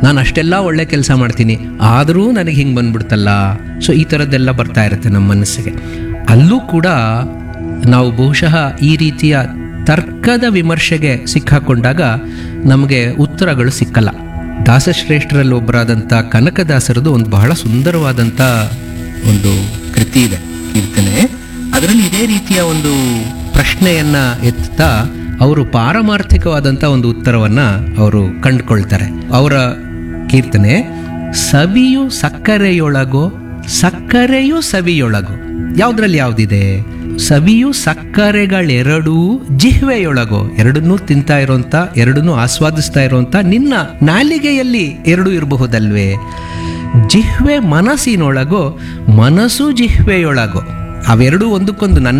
ನಾನು ಅಷ್ಟೆಲ್ಲ ಒಳ್ಳೆ ಕೆಲಸ ಮಾಡ್ತೀನಿ ಆದರೂ ನನಗೆ ಹಿಂಗೆ ಬಂದ್ಬಿಡ್ತಲ್ಲ ಸೊ ಈ ಥರದ್ದೆಲ್ಲ ಬರ್ತಾ ಇರುತ್ತೆ ನಮ್ಮ ಮನಸ್ಸಿಗೆ ಅಲ್ಲೂ ಕೂಡ ನಾವು ಬಹುಶಃ ಈ ರೀತಿಯ ತರ್ಕದ ವಿಮರ್ಶೆಗೆ ಸಿಕ್ಕಾಕೊಂಡಾಗ ನಮಗೆ ಉತ್ತರಗಳು ಸಿಕ್ಕಲ್ಲ ದಾಸಶ್ರೇಷ್ಠರಲ್ಲಿ ಒಬ್ಬರಾದಂಥ ಕನಕದಾಸರದು ಒಂದು ಬಹಳ ಸುಂದರವಾದಂಥ ಒಂದು ಕೃತಿ ಇದೆ ಕೀರ್ತನೆ ಅದರಲ್ಲಿ ಇದೇ ರೀತಿಯ ಒಂದು ಪ್ರಶ್ನೆಯನ್ನ ಎತ್ತಾ ಅವರು ಪಾರಮಾರ್ಥಿಕವಾದಂಥ ಒಂದು ಉತ್ತರವನ್ನ ಅವರು ಕಂಡುಕೊಳ್ತಾರೆ ಅವರ ಕೀರ್ತನೆ ಸವಿಯು ಸಕ್ಕರೆಯೊಳಗೋ ಸಕ್ಕರೆಯು ಸವಿಯೊಳಗೋ ಯಾವುದ್ರಲ್ಲಿ ಯಾವುದಿದೆ ಸವಿಯು ಸಕ್ಕರೆಗಳೆರಡೂ ಜಿಹ್ವೆಯೊಳಗೋ ಎರಡನ್ನೂ ತಿಂತಾ ಇರೋಂಥ ಎರಡನ್ನೂ ಆಸ್ವಾದಿಸ್ತಾ ಇರೋಂಥ ನಿನ್ನ ನಾಲಿಗೆಯಲ್ಲಿ ಎರಡು ಇರಬಹುದಲ್ವೇ ಜಿಹ್ವೆ ಮನಸ್ಸಿನೊಳಗೋ ಮನಸ್ಸು ಜಿಹ್ವೆಯೊಳಗೋ ಅವೆರಡೂ ಒಂದಕ್ಕೊಂದು ನನ್ನ